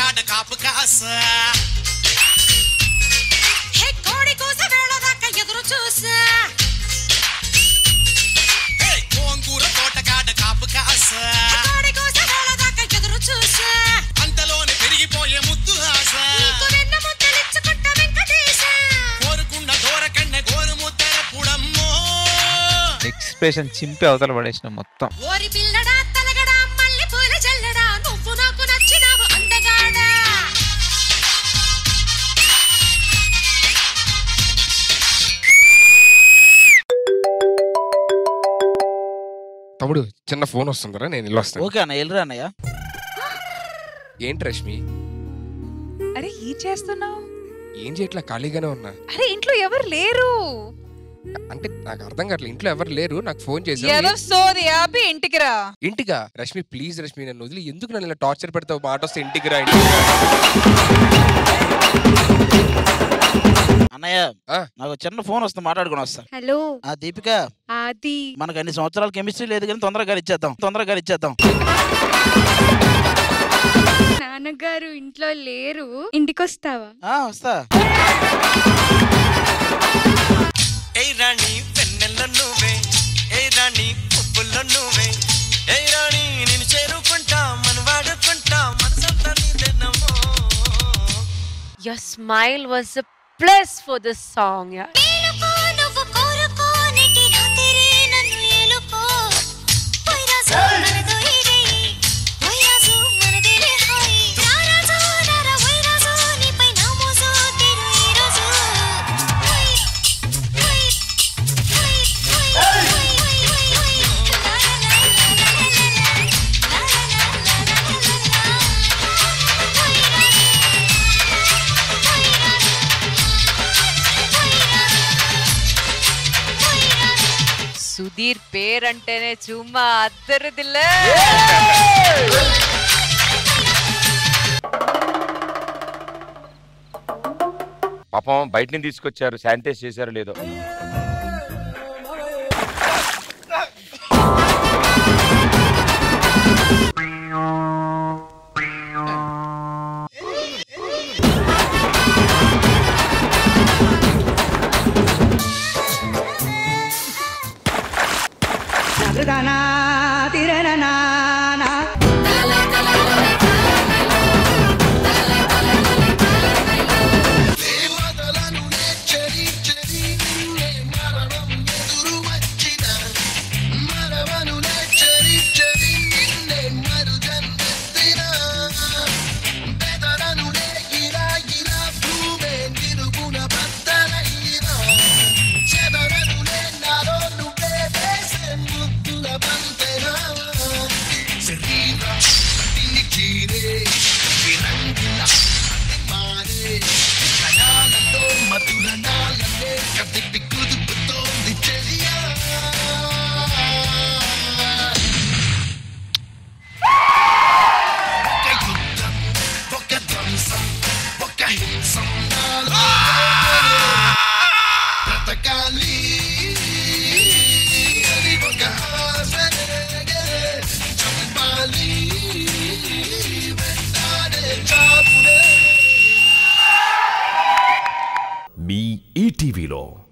కాడ కాపు కాస హే కోడి కూస వేళ దాకా ఎదురు చూసా హే, గోంగూర తోట కాడ కాపు కాస కోడి కూస వేళ దాకా ఎదురు చూసా అంతలోనే పెరిగిపోయే ముద్దు ఆశ నీకు వెన్న ముద్దలిచ్చుకుంట వెంకటేశ కోరుకున్న దూరకన్న గోరు ముద్దర పుడమ్మో ఎక్స్ప్రెషన్ చింపి అవతల పడేసిన మొత్తం ఓరి పిల్లడా తలగడా మల్లె పూల జల్లడా నువ్వు నాకు నచ్చినావు అందగాడా తమ్ముడు చిన్న ఫోన్ వస్తుందిరా నేను ఇల్లు వస్తాను ఓకే అన్న వెళ్ళరా అన్నయ్య ఏంటి రష్మి అరే ఈ చేస్తున్నావు ఏం చేయట్లా ఖాళీగానే ఉన్నా అరే ఇంట్లో ఎవరు లేరు అంటే నాకు అర్థం కావట్లేదు ఇంట్లో ఎవరు లేరు నాకు ఫోన్ ఏదో చేశారు సోది ఆపి ఇంటికి రా ఇంటిగా రష్మి ప్లీజ్ రష్మి నన్ను వదిలి ఎందుకు నన్ను ఇలా టార్చర్ పెడతావు మాట వస్తే ఇంటికి రా ఇంటికి రా. అన్నయ్య ఆ. నాకు చిన్న ఫోన్ వస్తుంది మాట్లాడుకుని వస్తా హలో ఆ దీపిక ఆది మనకు అన్ని సంవత్సరాల కెమిస్ట్రీ లేదు కానీ తొందరగా ఇచ్చేద్దాం తొందరగా ఇచ్చేద్దాం నాన్నగారు ఇంట్లో లేరు ఇంటికి వస్తావా ఆ, వస్తా ఏ రాణి వెన్నెల నువ్వే ఏ రాణి పువ్వుల్లో నువ్వే ఏ రాణి నేను చేరుకుంటా మన వాడుకుంటా మనసంతా నీదేనమ్మో Your smile was a plus for this song, yeah. మేలుకో నువ్వు కోరుకో నీటి రాత్రి నన్ను ఏలుకో పోయిరాజు మనదో ఇదే పోయిరాజు మనదేలే హాయి రారాజు రారా పోయిరాజు నీపై నా మోజు తీరు ఈ రోజు హోయ్ హోయ్ హోయ్ హోయ్ హోయ్ హోయ్ లా లా లా లా లా సుధీర్ పేరంటేనే చుమ్మా అద్దరుదిలే పాపం బయట నుంచి తీసుకొచ్చారు శానిటైజ్ చేశారో లేదో మీ ఈటీవీలో